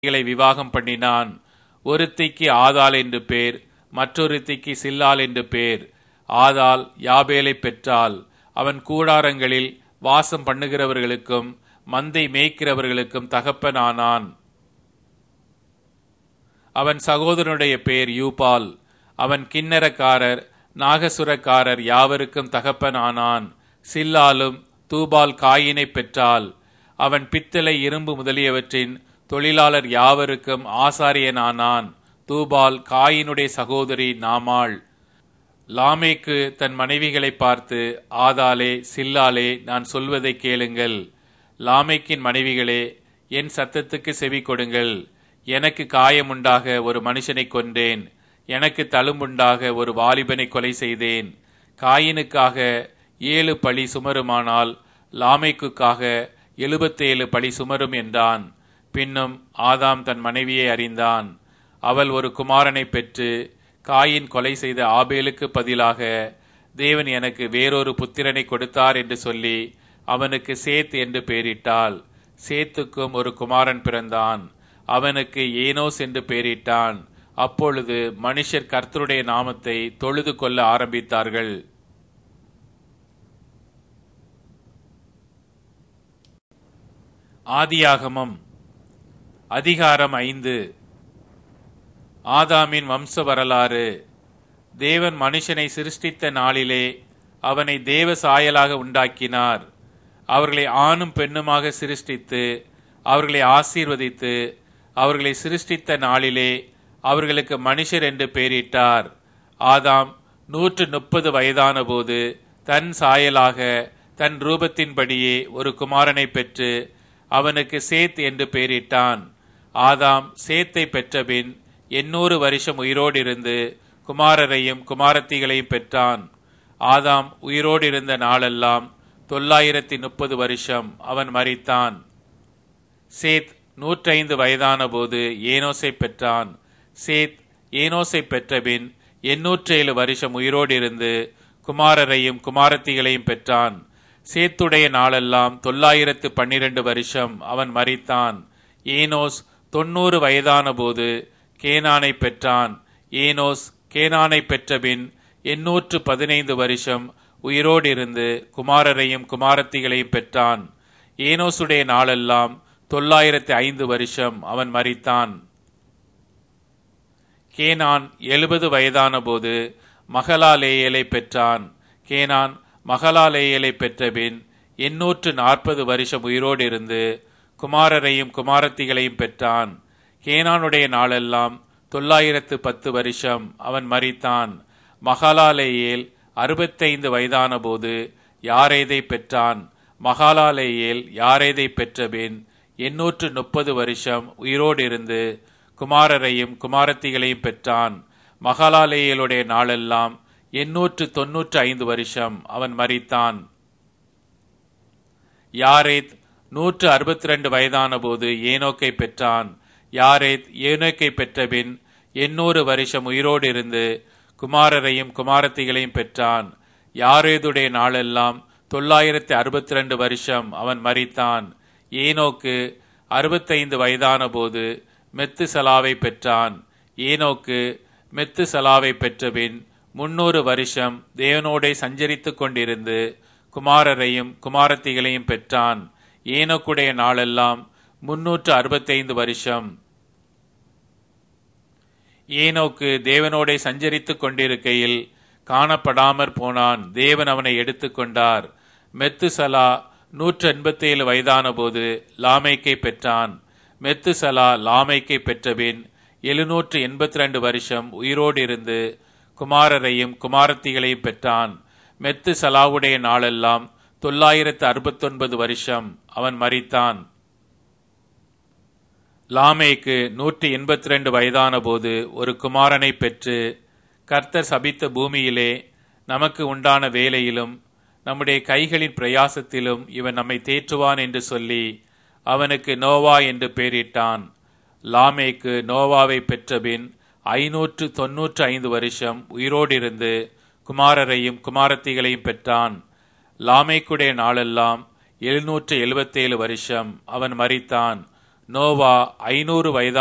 குமாரத்திகளை விவாகம் பண்ணினான் ஒருத்திக்கு ஆதாள் என்று பேர் மற்றொருத்திக்கு சில்லாள் என்று பேர் ஆதாள் யாபேலை பெற்றாள் அவன் கூடாரங்களில் வாசம் பண்ணுகிறவர்களுக்கும் மந்தை மேய்க்கிறவர்களுக்கும் தகப்பனானான் அவன் சகோதரனுடைய பேர் யூபால் அவன் கிண்ணரக்காரர் நாகசுரக்காரர் யாவருக்கும் தகப்பனானான் சில்லாலும் தூபால் காயினை பெற்றாள் அவன் பித்தளை இரும்பு முதலியவற்றின் தொழிலாளர் யாவருக்கும் ஆசாரியனானான் தூபால் காயினுடைய சகோதரி நாமாள் லாமேக்கு தன் மனைவிகளை பார்த்து ஆதாளே சில்லாலே நான் சொல்வதை கேளுங்கள் லாமேக்கின் மனைவிகளே என் சத்தத்துக்கு செவி கொடுங்கள் எனக்கு காயமுண்டாக ஒரு மனுஷனை கொன்றேன் எனக்கு தழும்புண்டாக ஒரு வாலிபனை கொலை செய்தேன் காயினுக்காக ஏழு பழி சுமருமானால் லாமைக்குக்காக எழுபத்தேழு பழி சுமரும் என்றான் பின்னும் ஆதாம் தன் மனைவியை அறிந்தான் அவள் ஒரு குமாரனை பெற்று காயின் கொலை செய்த ஆபேலுக்கு பதிலாக தேவன் எனக்கு வேறொரு புத்திரனை கொடுத்தார் என்று சொல்லி அவனுக்கு சேத் என்று பெயரிட்டாள் சேத்துக்கும் ஒரு குமாரன் பிறந்தான் அவனுக்கு ஏனோஸ் என்று பெயரிட்டான் அப்பொழுது மனுஷர் கர்த்தருடைய நாமத்தை தொழுது கொள்ள ஆரம்பித்தார்கள் ஆதியாகமம் அதிகாரம் ஐந்து ஆதாமின் வம்ச வரலாறு தேவன் மனுஷனை சிருஷ்டித்த நாளிலே அவனை தேவ சாயலாக உண்டாக்கினார் அவர்களை ஆணும் பெண்ணுமாக சிருஷ்டித்து அவர்களை ஆசீர்வதித்து அவர்களை சிருஷ்டித்த நாளிலே அவர்களுக்கு மனுஷர் என்று பெயரிட்டார் ஆதாம் நூற்று முப்பது வயதான போது தன் சாயலாக தன் ரூபத்தின்படியே ஒரு குமாரனை பெற்று அவனுக்கு சேத் என்று பெயரிட்டான் ஆதாம் சேத்தை பெற்றபின் எண்ணூறு வருஷம் உயிரோடு இருந்து குமாரரையும் குமாரத்திகளையும் பெற்றான் ஆதாம் உயிரோடு இருந்த நாளெல்லாம் தொள்ளாயிரத்தி முப்பது வருஷம் அவன் மறித்தான் சேத் நூற்றைந்து வயதான போது ஏனோசை பெற்றான் சேத் ஏனோசை பெற்றபின் எண்ணூற்றேழு வருஷம் உயிரோடு இருந்து குமாரரையும் குமாரத்திகளையும் பெற்றான் சேத்துடைய நாளெல்லாம் தொள்ளாயிரத்து பன்னிரண்டு வருஷம் அவன் மறித்தான் ஏனோஸ் தொன்னூறு வயதான போது கேனானை பெற்றான் ஏனோஸ் கேனானை பெற்றபின் எண்ணூற்று பதினைந்து வருஷம் உயிரோடு இருந்து குமாரரையும் குமாரத்திகளையும் பெற்றான் ஏனோசுடைய நாளெல்லாம் தொள்ளாயிரத்து ஐந்து வருஷம் அவன் மறித்தான் கேனான் எழுபது வயதான போது மகளாலேயலை பெற்றான் கேனான் மகளாலேயலை பெற்றபின் எண்ணூற்று நாற்பது வருஷம் உயிரோடு இருந்து குமாரரையும் குமாரத்திகளையும் பெற்றான் கேனானுடைய நாளெல்லாம் தொள்ளாயிரத்து பத்து வருஷம் அவன் மறித்தான் மகாலாலேயேல் அறுபத்தைந்து வயதான போது யாரேதை பெற்றான் மகாலாலேயேல் யாரேதை பெற்றபின் எண்ணூற்று முப்பது வருஷம் உயிரோடு இருந்து குமாரரையும் குமாரத்திகளையும் பெற்றான் மகாலாலேயலுடைய நாளெல்லாம் எண்ணூற்று தொன்னூற்று ஐந்து வருஷம் அவன் மறித்தான் யாரேத் நூற்று அறுபத்தி ரெண்டு வயதான போது ஏனோக்கை பெற்றான் யாரேத் ஏனோக்கை பெற்றபின் எண்ணூறு வருஷம் உயிரோடு இருந்து குமாரரையும் குமாரத்திகளையும் பெற்றான் யாரேதுடைய நாளெல்லாம் தொள்ளாயிரத்தி அறுபத்தி ரெண்டு வருஷம் அவன் மறித்தான் ஏனோக்கு அறுபத்தைந்து வயதான போது மெத்து சலாவை பெற்றான் ஏனோக்கு மெத்து சலாவை பெற்றபின் முன்னூறு வருஷம் தேவனோடே சஞ்சரித்துக் கொண்டிருந்து குமாரரையும் குமாரத்திகளையும் பெற்றான் ஏனோக்குடைய நாளெல்லாம் முன்னூற்று அறுபத்தைந்து வருஷம் ஏனோக்கு தேவனோடே சஞ்சரித்துக் கொண்டிருக்கையில் காணப்படாமற் போனான் தேவன் அவனை எடுத்துக்கொண்டார் மெத்துசலா நூற்று எண்பத்தி ஏழு வயதான போது லாமைக்கை பெற்றான் மெத்துசலா லாமைக்கை பெற்றபின் எழுநூற்று எண்பத்தி ரெண்டு வருஷம் உயிரோடு இருந்து குமாரரையும் குமாரத்திகளையும் பெற்றான் மெத்து சலாவுடைய நாளெல்லாம் தொள்ளாயிரத்து அறுபத்தொன்பது வருஷம் அவன் மறித்தான் லாமேக்கு நூற்றி எண்பத்தி ரெண்டு வயதான போது ஒரு குமாரனை பெற்று கர்த்தர் சபித்த பூமியிலே நமக்கு உண்டான வேலையிலும் நம்முடைய கைகளின் பிரயாசத்திலும் இவன் நம்மை தேற்றுவான் என்று சொல்லி அவனுக்கு நோவா என்று பெயரிட்டான் லாமேக்கு நோவாவை பெற்றபின் ஐநூற்று தொன்னூற்று ஐந்து வருஷம் உயிரோடு இருந்து குமாரரையும் குமாரத்திகளையும் பெற்றான் லாமேக்குடைய நாளெல்லாம் எழுநூற்று எழுபத்தேழு வருஷம் அவன் மறித்தான் நோவா ஐநூறு வயதா